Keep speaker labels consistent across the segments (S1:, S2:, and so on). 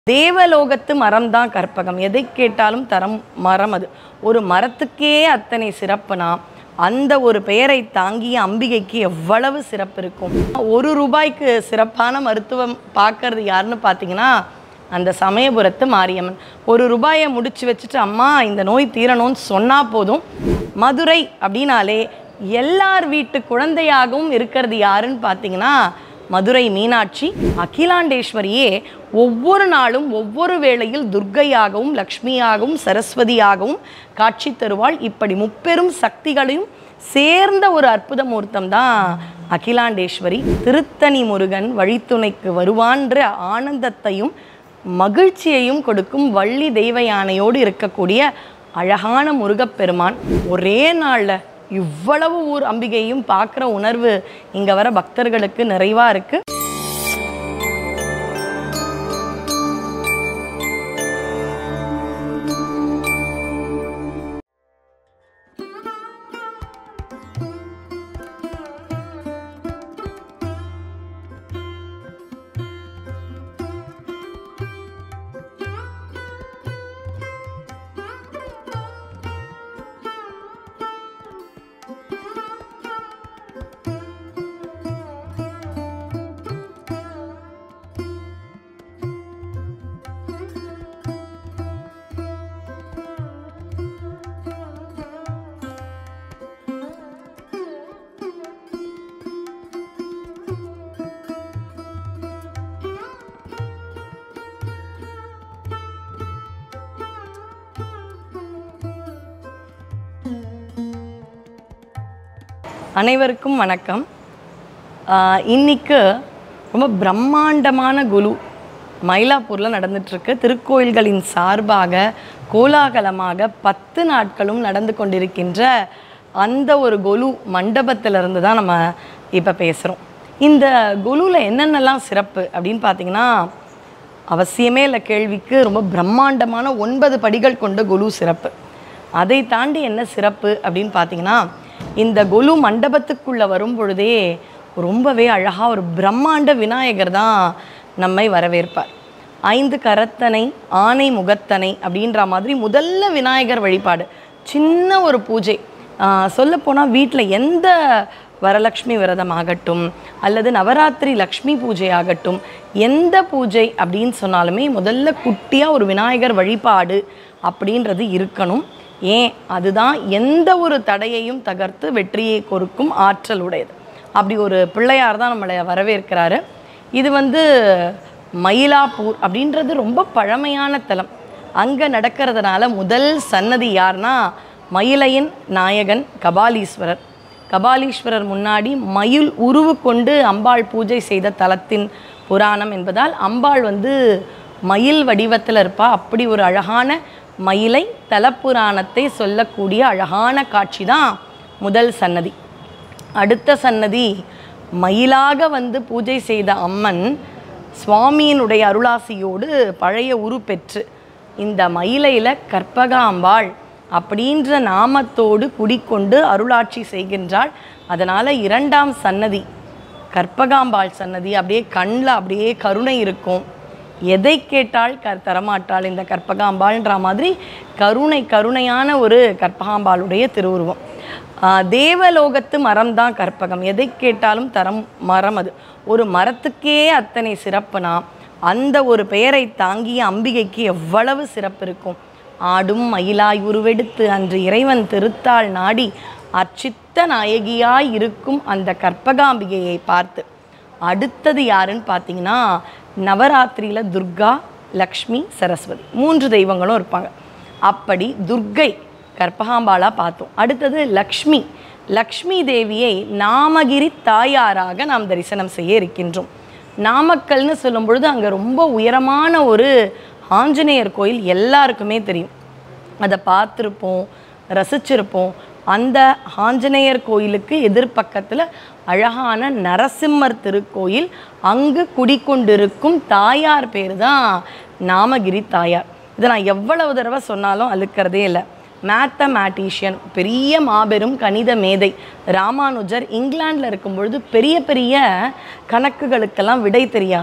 S1: தேவலோகத்து மரம் தான் கற்பகம் எதை கேட்டாலும் தரம் மரம் அது ஒரு மரத்துக்கே அத்தனை சிறப்புனா அந்த ஒரு பெயரை தாங்கிய அம்பிகைக்கு எவ்வளவு சிறப்பு இருக்கும் ஒரு ரூபாய்க்கு சிறப்பான மருத்துவம் பார்க்கறது யாருன்னு பார்த்தீங்கன்னா அந்த சமயபுரத்து மாரியம்மன் ஒரு ரூபாயை முடிச்சு வச்சுட்டு அம்மா இந்த நோய் தீரணும்னு சொன்னால் போதும் மதுரை அப்படின்னாலே எல்லார் வீட்டு குழந்தையாகவும் இருக்கிறது யாருன்னு பார்த்தீங்கன்னா மதுரை மீனாட்சி அகிலாண்டேஸ்வரியே ஒவ்வொரு நாளும் ஒவ்வொரு வேளையில் துர்க்கையாகவும் லக்ஷ்மியாகவும் சரஸ்வதியாகவும் காட்சி தருவாள் இப்படி முப்பெரும் சக்திகளையும் சேர்ந்த ஒரு அற்புத மூர்த்தம் தான் அகிலாண்டேஸ்வரி திருத்தணி முருகன் வழித்துணைக்கு வருவான்ற ஆனந்தத்தையும் மகிழ்ச்சியையும் கொடுக்கும் வள்ளி தெய்வ யானையோடு இருக்கக்கூடிய அழகான முருகப்பெருமான் ஒரே நாளில் இவ்வளவு ஊர் அம்பிகையும் பார்க்குற உணர்வு இங்கே வர பக்தர்களுக்கு நிறைவாக இருக்குது அனைவருக்கும் வணக்கம் ஆஹ் இன்னைக்கு ரொம்ப பிரம்மாண்டமான குலு மயிலாப்பூரில் நடந்துட்டுருக்கு திருக்கோயில்களின் சார்பாக கோலாகலமாக பத்து நாட்களும் நடந்து கொண்டிருக்கின்ற அந்த ஒரு கொலு மண்டபத்திலிருந்து தான் நம்ம இப்போ பேசுகிறோம் இந்த குலுவில் என்னென்னலாம் சிறப்பு அப்படின்னு பார்த்தீங்கன்னா அவசியமே இல்லை கேள்விக்கு ரொம்ப பிரம்மாண்டமான ஒன்பது படிகள் கொண்ட குலு சிறப்பு அதை தாண்டி என்ன சிறப்பு அப்படின்னு பார்த்தீங்கன்னா இந்த கொலு மண்டபத்துக்குள்ளே வரும் பொழுதே ரொம்பவே அழகாக ஒரு பிரம்மாண்ட விநாயகர் தான் நம்மை வரவேற்பார் ஐந்து கரத்தனை ஆனை முகத்தனை அப்படின்ற மாதிரி முதல்ல விநாயகர் வழிபாடு சின்ன ஒரு பூஜை சொல்லப்போனால் வீட்டில் எந்த வரலக்ஷ்மி விரதம் ஆகட்டும் அல்லது நவராத்திரி லக்ஷ்மி பூஜை ஆகட்டும் எந்த பூஜை அப்படின்னு சொன்னாலுமே முதல்ல குட்டியாக ஒரு விநாயகர் வழிபாடு அப்படின்றது இருக்கணும் ஏன் அதுதான் எந்த ஒரு தடையையும் தகர்த்து வெற்றியை கொடுக்கும் ஆற்றல் உடையது அப்படி ஒரு பிள்ளையார் தான் நம்மளை வரவேற்கிறாரு இது வந்து மயிலாப்பூர் அப்படின்றது ரொம்ப பழமையான தலம் அங்கே நடக்கிறதுனால முதல் சன்னதி யார்னா மயிலையின் நாயகன் கபாலீஸ்வரர் கபாலீஸ்வரர் முன்னாடி மயில் உருவு கொண்டு அம்பாள் பூஜை செய்த தலத்தின் புராணம் என்பதால் அம்பாள் வந்து மயில் வடிவத்தில் இருப்பா அப்படி ஒரு அழகான மயிலை தலப்புராணத்தை சொல்லக்கூடிய அழகான காட்சி தான் முதல் சன்னதி அடுத்த சன்னதி மயிலாக வந்து பூஜை செய்த அம்மன் சுவாமியினுடைய அருளாசியோடு பழைய உரு பெற்று இந்த மயிலையில் கற்பகாம்பாள் அப்படின்ற நாமத்தோடு குடிக்கொண்டு அருளாட்சி செய்கின்றாள் அதனால் இரண்டாம் சன்னதி கற்பகாம்பாள் சன்னதி அப்படியே கண்ணில் அப்படியே கருணை இருக்கும் எதை கேட்டால் க தரமாட்டாள் இந்த கற்பகாம்பாள்ன்ற மாதிரி கருணை கருணையான ஒரு கற்பகாம்பாளுடைய திருவுருவம் ஆஹ் தேவலோகத்து மரம் தான் கற்பகம் எதை கேட்டாலும் தரம் மரம் அது ஒரு மரத்துக்கே அத்தனை சிறப்புனா அந்த ஒரு பெயரை தாங்கிய அம்பிகைக்கு எவ்வளவு சிறப்பு இருக்கும் ஆடும் மயிலாய் உருவெடுத்து அன்று இறைவன் திருத்தாள் நாடி அர்ச்சித்த நாயகியாய் இருக்கும் அந்த கற்பகாம்பிகையை பார்த்து அடுத்தது யாருன்னு பார்த்தீங்கன்னா நவராத்திரியில் துர்கா லக்ஷ்மி சரஸ்வதி மூன்று தெய்வங்களும் இருப்பாங்க அப்படி துர்கை கற்பகாம்பாளா பார்த்தோம் அடுத்தது லக்ஷ்மி லக்ஷ்மி தேவியை நாமகிரி தாயாராக நாம் தரிசனம் செய்ய இருக்கின்றோம் நாமக்கல்னு சொல்லும் பொழுது அங்கே ரொம்ப உயரமான ஒரு ஆஞ்சநேயர் கோயில் எல்லாருக்குமே தெரியும் அதை பார்த்துருப்போம் ரசிச்சிருப்போம் அந்த ஆஞ்சநேயர் கோயிலுக்கு எதிர்ப்பக்கத்தில் அழகான நரசிம்மர் திருக்கோயில் அங்கு குடிக்கொண்டிருக்கும் தாயார் பேர் தான் நாமகிரி தாயார் இதை நான் எவ்வளவு தடவை சொன்னாலும் அழுக்கிறதே இல்லை மேத்தமேட்டிஷியன் பெரிய மாபெரும் கணித மேதை ராமானுஜர் இங்கிலாந்தில் இருக்கும் பொழுது பெரிய பெரிய கணக்குகளுக்கெல்லாம் விடை தெரியாதாம்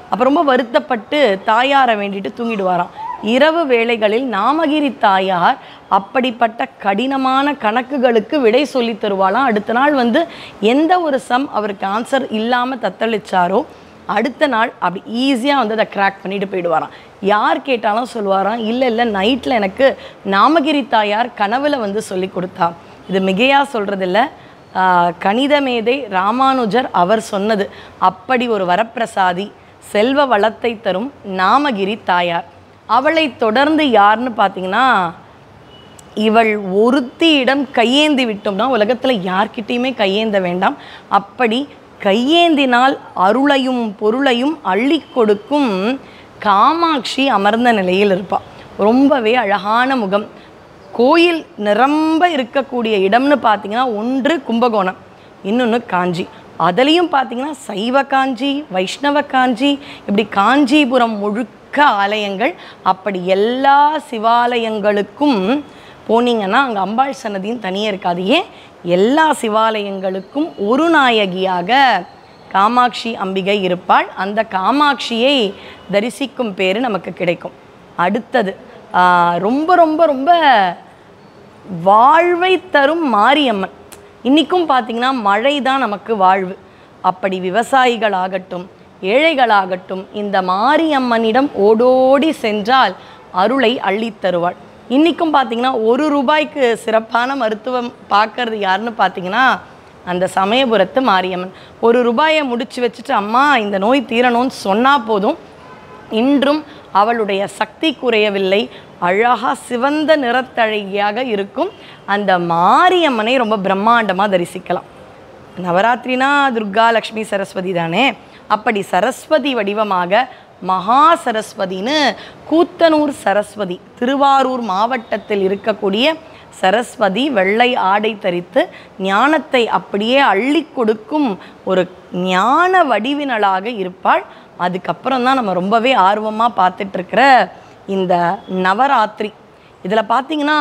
S1: அப்போ ரொம்ப வருத்தப்பட்டு தாயாரை வேண்டிட்டு தூங்கிடுவாராம் இரவு வேளைகளில் நாமகிரி தாயார் அப்படிப்பட்ட கடினமான கணக்குகளுக்கு விடை சொல்லி தருவாளாம் அடுத்த நாள் வந்து எந்த ஒரு சம் அவருக்கு ஆன்சர் இல்லாமல் தத்தளிச்சாரோ அடுத்த நாள் அப்படி ஈஸியாக வந்து அதை கிராக் பண்ணிட்டு போயிடுவாராம் யார் கேட்டாலும் சொல்லுவாராம் இல்லை இல்லை நைட்டில் எனக்கு நாமகிரி தாயார் கனவுல வந்து சொல்லி கொடுத்தா இது மிகையாக சொல்கிறதில்ல கணித மேதை ராமானுஜர் அவர் சொன்னது அப்படி ஒரு வரப்பிரசாதி செல்வ வளத்தை தரும் நாமகிரி தாயார் அவளை தொடர்ந்து யாருன்னு பார்த்தீங்கன்னா இவள் ஒருத்தியிடம் கையேந்தி விட்டோம்னா உலகத்தில் யார்கிட்டயுமே கையேந்த வேண்டாம் அப்படி கையேந்தினால் அருளையும் பொருளையும் அள்ளி கொடுக்கும் காமாட்சி அமர்ந்த நிலையில் இருப்பாள் ரொம்பவே அழகான முகம் கோயில் நிரம்ப இருக்கக்கூடிய இடம்னு பார்த்தீங்கன்னா ஒன்று கும்பகோணம் இன்னொன்று காஞ்சி அதுலேயும் பார்த்தீங்கன்னா சைவ காஞ்சி வைஷ்ணவ காஞ்சி இப்படி காஞ்சிபுரம் முழுக்க ஆலயங்கள் அப்படி எல்லா சிவாலயங்களுக்கும் போனீங்கன்னா அங்கே அம்பாள் சன்னதியும் தனியாக இருக்காது ஏன் எல்லா சிவாலயங்களுக்கும் ஒரு நாயகியாக காமாட்சி அம்பிகை இருப்பாள் அந்த காமாட்சியை தரிசிக்கும் பேர் நமக்கு கிடைக்கும் அடுத்தது ஆஹ், ரொம்ப ரொம்ப ரொம்ப வாழ்வை தரும் மாரியம்மன் இன்றைக்கும் பார்த்தீங்கன்னா மழை தான் நமக்கு வாழ்வு அப்படி விவசாயிகளாகட்டும் ஏழைகளாகட்டும் இந்த மாரியம்மனிடம் ஓடோடி சென்றால் அருளை அள்ளித் தருவாள் இன்றைக்கும் பார்த்தீங்கன்னா ஒரு ரூபாய்க்கு சிறப்பான மருத்துவம் பார்க்கறது யாருன்னு பார்த்தீங்கன்னா அந்த சமயபுரத்து மாரியம்மன் ஒரு ரூபாயை முடிச்சு வச்சுட்டு அம்மா இந்த நோய் தீரணும்னு சொன்னால் போதும் இன்றும் அவளுடைய சக்தி குறையவில்லை அழகா சிவந்த நிறத்தழகியாக இருக்கும் அந்த மாரியம்மனை ரொம்ப பிரம்மாண்டமாக தரிசிக்கலாம் நவராத்திரினா துர்கா லக்ஷ்மி சரஸ்வதி தானே அப்படி சரஸ்வதி வடிவமாக மகா சரஸ்வதின்னு கூத்தனூர் சரஸ்வதி திருவாரூர் மாவட்டத்தில் இருக்கக்கூடிய சரஸ்வதி வெள்ளை ஆடை தரித்து ஞானத்தை அப்படியே அள்ளி கொடுக்கும் ஒரு ஞான வடிவினளாக இருப்பாள் அதுக்கப்புறம் தான் நம்ம ரொம்பவே ஆர்வமாக பார்த்துட்டு இருக்கிற இந்த நவராத்திரி இதில் பார்த்தீங்கன்னா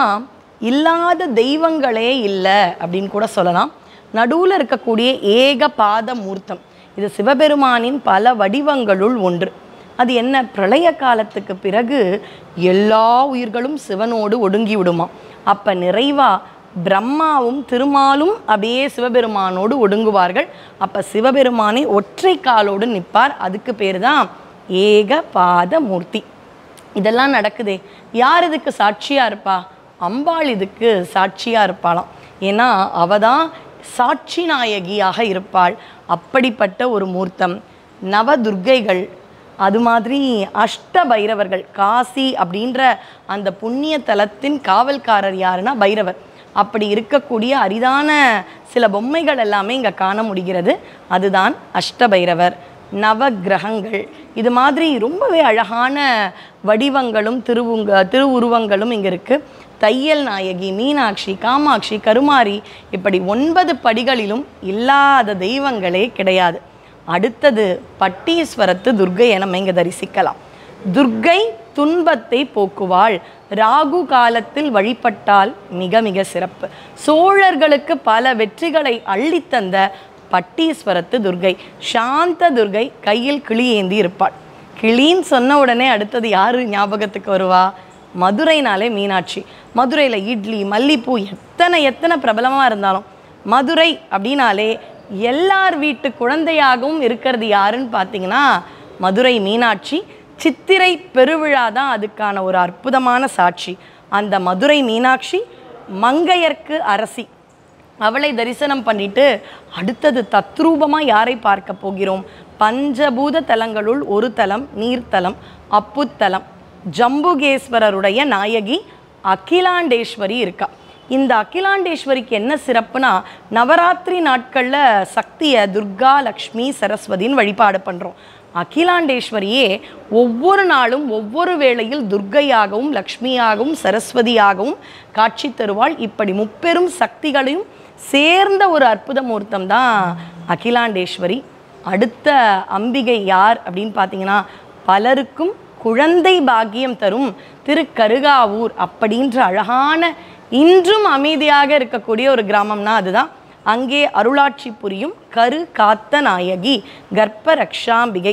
S1: இல்லாத தெய்வங்களே இல்லை அப்படின்னு கூட சொல்லலாம் நடுவில் இருக்கக்கூடிய ஏக பாத மூர்த்தம் இது சிவபெருமானின் பல வடிவங்களுள் ஒன்று அது என்ன பிரளய காலத்துக்கு பிறகு எல்லா உயிர்களும் சிவனோடு ஒடுங்கி விடுமா அப்போ நிறைவா பிரம்மாவும் திருமாலும் அப்படியே சிவபெருமானோடு ஒடுங்குவார்கள் அப்போ சிவபெருமானை ஒற்றை காலோடு நிற்பார் அதுக்கு பேர் தான் ஏக பாத மூர்த்தி இதெல்லாம் நடக்குதே யார் இதுக்கு சாட்சியாக இருப்பா அம்பாள் இதுக்கு சாட்சியாக இருப்பாளாம் ஏன்னா அவ தான் சாட்சி நாயகியாக இருப்பாள் அப்படிப்பட்ட ஒரு மூர்த்தம் நவதுர்க்கைகள் அது மாதிரி அஷ்ட பைரவர்கள் காசி அப்படின்ற அந்த புண்ணிய தலத்தின் காவல்காரர் யாருன்னா பைரவர் அப்படி இருக்கக்கூடிய அரிதான சில பொம்மைகள் எல்லாமே இங்கே காண முடிகிறது அதுதான் அஷ்டபைரவர் நவக்கிரகங்கள் இது மாதிரி ரொம்பவே அழகான வடிவங்களும் திருவுங்க திருவுருவங்களும் இங்கே இருக்குது தையல் நாயகி மீனாட்சி காமாட்சி கருமாரி இப்படி ஒன்பது படிகளிலும் இல்லாத தெய்வங்களே கிடையாது அடுத்தது பட்டீஸ்வரத்து துர்க்கையை நம்ம இங்கே தரிசிக்கலாம் துர்க்கை துன்பத்தை போக்குவாள் ராகு காலத்தில் வழிபட்டால் மிக மிக சிறப்பு சோழர்களுக்கு பல வெற்றிகளை அள்ளித்தந்த பட்டீஸ்வரத்து துர்க்கை சாந்த துர்க்கை கையில் கிளி ஏந்தி இருப்பாள் கிளின்னு சொன்ன உடனே அடுத்தது யாரு ஞாபகத்துக்கு வருவா மதுரைனாலே மீனாட்சி மதுரையில் இட்லி மல்லிப்பூ எத்தனை எத்தனை பிரபலமாக இருந்தாலும் மதுரை அப்படின்னாலே எல்லார் வீட்டு குழந்தையாகவும் இருக்கிறது யாருன்னு பார்த்தீங்கன்னா மதுரை மீனாட்சி சித்திரை பெருவிழா தான் அதுக்கான ஒரு அற்புதமான சாட்சி அந்த மதுரை மீனாட்சி மங்கையர்க்கு அரசி அவளை தரிசனம் பண்ணிட்டு அடுத்தது தத்ரூபமாக யாரை பார்க்க போகிறோம் பஞ்சபூத தலங்களுள் ஒரு தலம் நீர்த்தலம் அப்புத்தலம் ஜம்புகேஸ்வரருடைய நாயகி அகிலாண்டேஸ்வரி இருக்கா இந்த அகிலாண்டேஸ்வரிக்கு என்ன சிறப்புனா நவராத்திரி நாட்களில் சக்தியை துர்கா லக்ஷ்மி சரஸ்வதின்னு வழிபாடு பண்ணுறோம் அகிலாண்டேஸ்வரியே ஒவ்வொரு நாளும் ஒவ்வொரு வேளையில் துர்க்கையாகவும் லக்ஷ்மியாகவும் சரஸ்வதியாகவும் காட்சி தருவாள் இப்படி முப்பெரும் சக்திகளையும் சேர்ந்த ஒரு அற்புத மூர்த்தம் தான் அகிலாண்டேஸ்வரி அடுத்த அம்பிகை யார் அப்படின்னு பார்த்தீங்கன்னா பலருக்கும் குழந்தை பாக்கியம் தரும் திருக்கருகாவூர் அப்படின்ற அழகான இன்றும் அமைதியாக இருக்கக்கூடிய ஒரு கிராமம்னா அதுதான் அங்கே அருளாட்சி புரியும் கரு காத்த நாயகி கர்ப்ப ரக்ஷாம்பிகை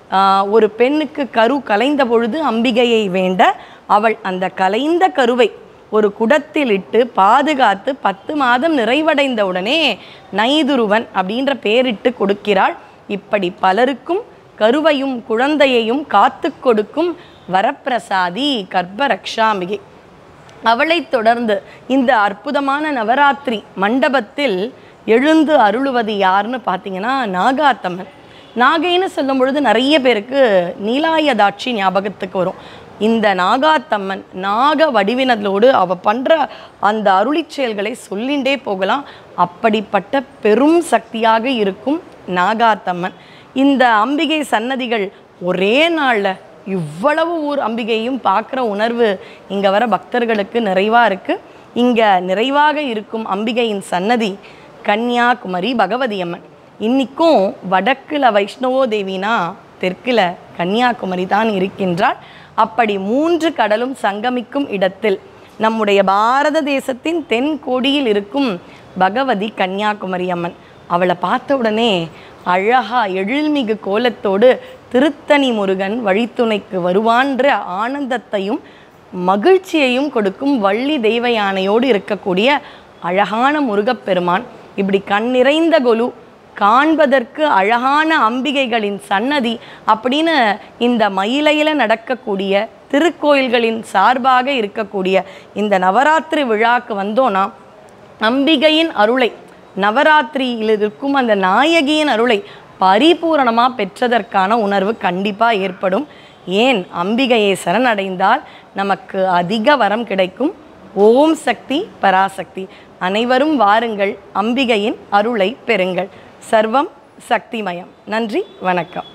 S1: ஆஹ், ஒரு பெண்ணுக்கு கரு கலைந்த பொழுது அம்பிகையை வேண்ட அவள் அந்த கலைந்த கருவை ஒரு குடத்தில் இட்டு பாதுகாத்து பத்து மாதம் நிறைவடைந்த உடனே நைதுருவன் அப்படின்ற பெயரிட்டு கொடுக்கிறாள் இப்படி பலருக்கும் கருவையும் குழந்தையையும் காத்து கொடுக்கும் வரப்பிரசாதி கர்ப்பரக்ஷாம்பிகை அவளைத் தொடர்ந்து இந்த அற்புதமான நவராத்திரி மண்டபத்தில் எழுந்து அருளுவது யாருன்னு பார்த்தீங்கன்னா நாகாத்தம்மன் நாகைன்னு சொல்லும் பொழுது நிறைய பேருக்கு நீலாயதாட்சி ஞாபகத்துக்கு வரும் இந்த நாகாத்தம்மன் நாக வடிவினதோடு அவ பண்ற அந்த அருளிச் செயல்களை சொல்லிண்டே போகலாம் அப்படிப்பட்ட பெரும் சக்தியாக இருக்கும் நாகாத்தம்மன் இந்த அம்பிகை சன்னதிகள் ஒரே நாள்ல இவ்வளவு ஊர் அம்பிகையும் பார்க்குற உணர்வு இங்கே வர பக்தர்களுக்கு நிறைவாக இருக்குது இங்கே நிறைவாக இருக்கும் அம்பிகையின் சன்னதி கன்னியாகுமரி பகவதி அம்மன் இன்னிக்கும் வடக்குல வைஷ்ணவோ தேவினா தெற்குல கன்னியாகுமரி தான் இருக்கின்றாள் அப்படி மூன்று கடலும் சங்கமிக்கும் இடத்தில் நம்முடைய பாரத தேசத்தின் தென் கோடியில் இருக்கும் பகவதி கன்னியாகுமரி அம்மன் அவளை பார்த்த உடனே அழகா எழில்மிகு கோலத்தோடு திருத்தணி முருகன் வழித்துணைக்கு வருவான்ற ஆனந்தத்தையும் மகிழ்ச்சியையும் கொடுக்கும் வள்ளி தெய்வ யானையோடு இருக்கக்கூடிய அழகான முருகப்பெருமான் இப்படி கண் நிறைந்த கொலு காண்பதற்கு அழகான அம்பிகைகளின் சன்னதி அப்படின்னு இந்த மயிலையில நடக்கக்கூடிய திருக்கோயில்களின் சார்பாக இருக்கக்கூடிய இந்த நவராத்திரி விழாக்கு வந்தோன்னா அம்பிகையின் அருளை நவராத்திரியில் இருக்கும் அந்த நாயகியின் அருளை பரிபூரணமாக பெற்றதற்கான உணர்வு கண்டிப்பாக ஏற்படும் ஏன் அம்பிகையை சரணடைந்தால் நமக்கு அதிக வரம் கிடைக்கும் ஓம் சக்தி பராசக்தி அனைவரும் வாருங்கள் அம்பிகையின் அருளை பெறுங்கள் சர்வம் சக்திமயம் நன்றி வணக்கம்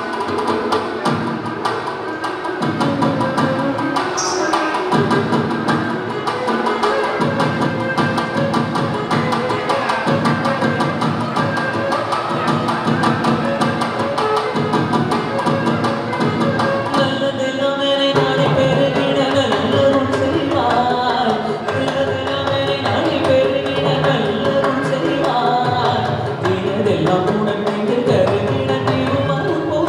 S2: நல்லதெல்லாம் என்னை நாடி பெருகிட நல்லருள் செய்வாய். நல்லதெல்லாம் என்னை நாடி பெருகிட நல்லருள் செய்வாய். தீயதெல்லாம் உனக்கு கருகிட நீயும் அருள்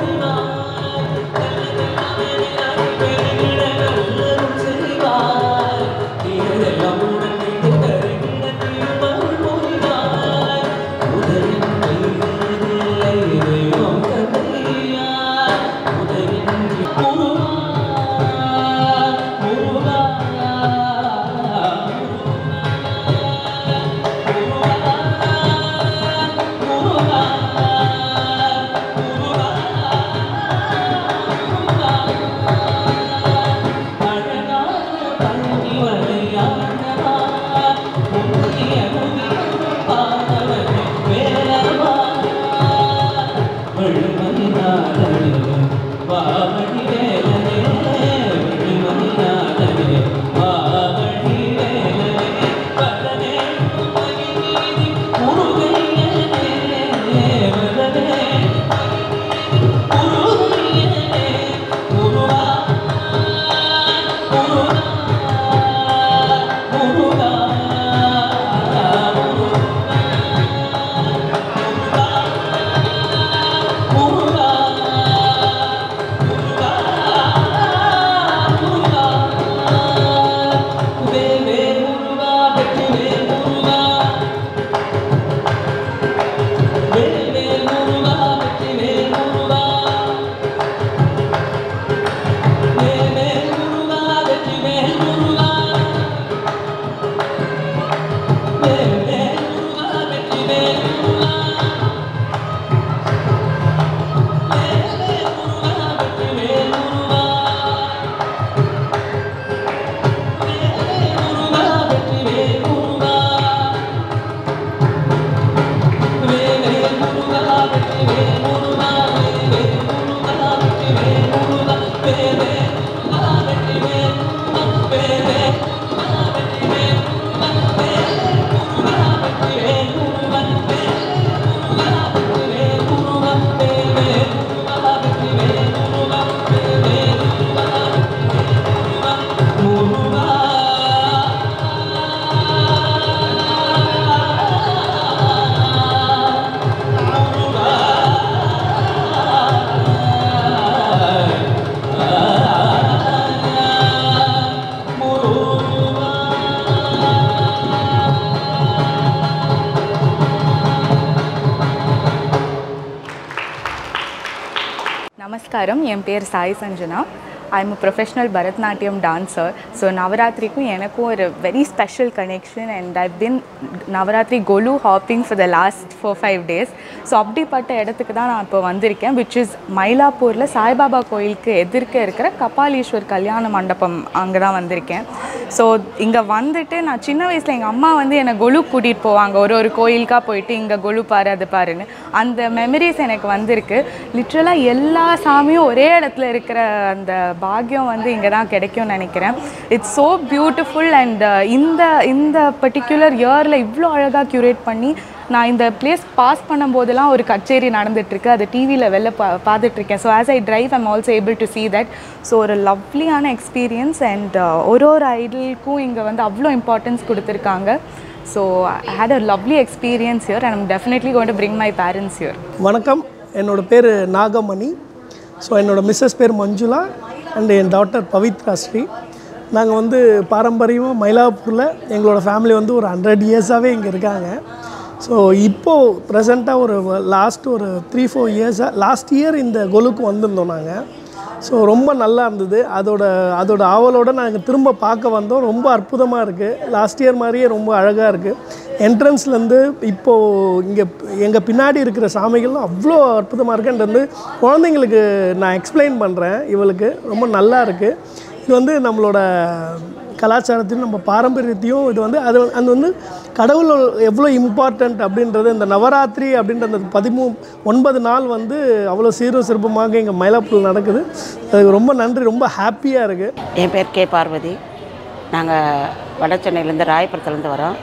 S3: நமஸ்காரம் என் பேர் Sai Sanjana I am professional Bharatanatyam dancer so நவராத்திரிக்கும் எனக்கும் ஒரு very special connection and I been Navaratri golu hopping for the last four five days so அப்படிப்பட்ட இடத்துக்கு தான் நான் இப்போ வந்திருக்கேன் விச் இஸ் மயிலாப்பூரில் சாய்பாபா கோயிலுக்கு எதிர்க்க இருக்கிற கபாலீஸ்வர் கல்யாண மண்டபம் அங்கே தான் வந்திருக்கேன் ஸோ இங்கே வந்துட்டு நான் சின்ன வயசில் எங்கள் அம்மா வந்து என்னை கொலு கூட்டிகிட்டு போவாங்க ஒரு ஒரு கோயிலுக்காக போயிட்டு இங்கே கொலு பாரு அது பாருன்னு அந்த மெமரிஸ் எனக்கு வந்திருக்கு லிட்ரலாக எல்லா சாமியும் ஒரே இடத்துல இருக்கிற அந்த பாக்கியம் வந்து இங்கே தான் கிடைக்கும்னு நினைக்கிறேன் இட்ஸ் ஸோ பியூட்டிஃபுல் அண்ட் இந்த இந்த பர்டிகுலர் இயரில் இவ்வளோ அழகாக க்யூரேட் பண்ணி நான் இந்த பிளேஸ் பாஸ் பண்ணும்போதெல்லாம் ஒரு கச்சேரி நடந்துட்டுருக்கு அது டிவியில் வெளில பா பார்த்துட்ருக்கேன் so as I drive I'm also able to see that so ஒரு லவ்லியான எக்ஸ்பீரியன்ஸ் அண்ட் ஒரு ஒரு ஐடலுக்கும் இங்கே வந்து அவ்வளோ இம்பார்ட்டன்ஸ் கொடுத்துருக்காங்க so I had a lovely experience here and I'm definitely going to bring my parents here
S4: வணக்கம் என்னோட பேர் நாகமணி ஸோ என்னோட மிஸ்ஸஸ் பேர் மஞ்சுளா அண்ட் என் டாட்டர் பவித்ரா ஸ்ரீ நாங்கள் வந்து பாரம்பரியமாக மயிலாப்பூரில் எங்களோட ஃபேமிலி வந்து ஒரு ஹண்ட்ரட் இயர்ஸாகவே இங்கே இருக்காங்க ஸோ இப்போது ப்ரெசண்ட்டாக ஒரு லாஸ்ட் ஒரு த்ரீ ஃபோர் இயர்ஸாக லாஸ்ட் இயர் இந்த கொலுக்கு வந்திருந்தோம் நாங்கள் ஸோ ரொம்ப நல்லா இருந்தது அதோட அதோட ஆவலோட நாங்கள் திரும்ப பார்க்க வந்தோம் ரொம்ப அற்புதமாக இருக்குது லாஸ்ட் இயர் மாதிரியே ரொம்ப அழகாக இருக்குது என்ட்ரன்ஸ்லேருந்து இப்போது இங்கே எங்கள் பின்னாடி இருக்கிற சாமிகள்லாம் அவ்வளோ அற்புதமாக இருக்குன்றது வந்து குழந்தைங்களுக்கு நான் எக்ஸ்பிளைன் பண்ணுறேன் இவளுக்கு ரொம்ப நல்லா இருக்குது இது வந்து நம்மளோட கலாச்சாரத்தையும் நம்ம பாரம்பரியத்தையும் இது வந்து அது அது வந்து கடவுள் எவ்வளோ இம்பார்ட்டண்ட் அப்படின்றது இந்த நவராத்திரி அப்படின்ற அந்த பதிமூ ஒன்பது நாள் வந்து அவ்வளோ சீரும் சிறப்புமாக இங்கே மயிலாப்பூரில் நடக்குது அதுக்கு ரொம்ப நன்றி ரொம்ப ஹாப்பியாக இருக்குது
S5: என் பேர் கே பார்வதி நாங்கள் வட சென்னையிலேருந்து ராயபுரத்துலேருந்து வரோம்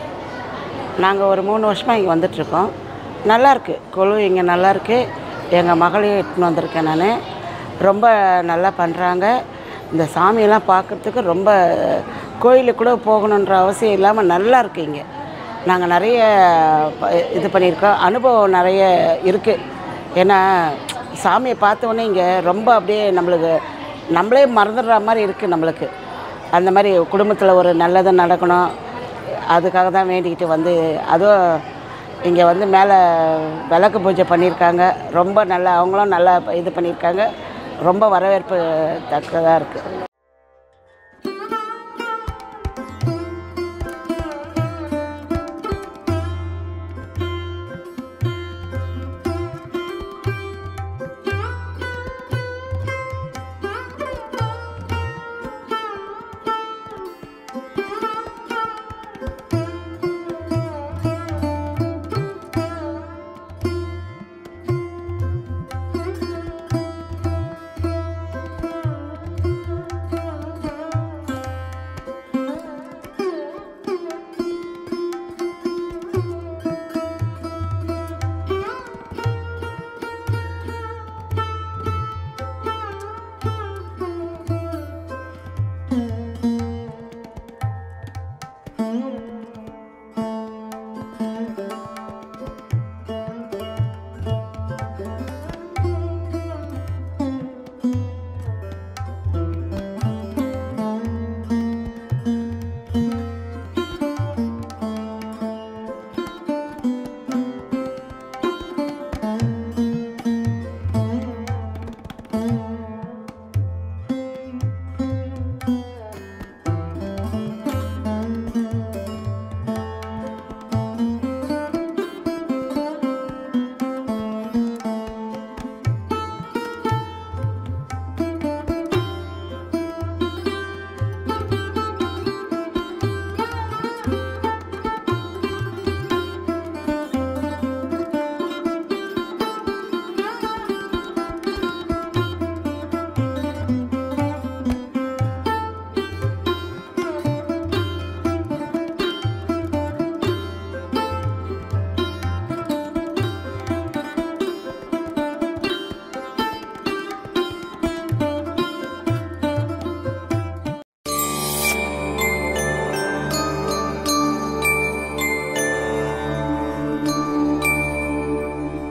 S5: நாங்கள் ஒரு மூணு வருஷமாக இங்கே வந்துட்ருக்கோம் நல்லாயிருக்கு குழு இங்கே நல்லாயிருக்கு எங்கள் மகளையும் இட்டுன்னு வந்திருக்கேன் நான் ரொம்ப நல்லா பண்ணுறாங்க இந்த சாமியெல்லாம் பார்க்குறதுக்கு ரொம்ப கோயிலுக்கு கூட போகணுன்ற அவசியம் இல்லாமல் நல்லா இருக்கு இங்கே நாங்கள் நிறைய ப- இது பண்ணியிருக்கோம் அனுபவம் நிறைய இருக்குது ஏன்னா சாமியை பார்த்த உடனே இங்கே ரொம்ப அப்படியே நம்மளுக்கு நம்மளே மறந்துடுற மாதிரி இருக்குது நம்மளுக்கு அந்த மாதிரி குடும்பத்தில் ஒரு நல்லது நடக்கணும் அதுக்காக தான் வேண்டிக்கிட்டு வந்து அதுவும் இங்கே வந்து மேலே விளக்கு பூஜை பண்ணியிருக்காங்க ரொம்ப நல்லா அவங்களும் நல்லா இது பண்ணியிருக்காங்க ரொம்ப வரவேற்பு தக்கதாக இருக்குது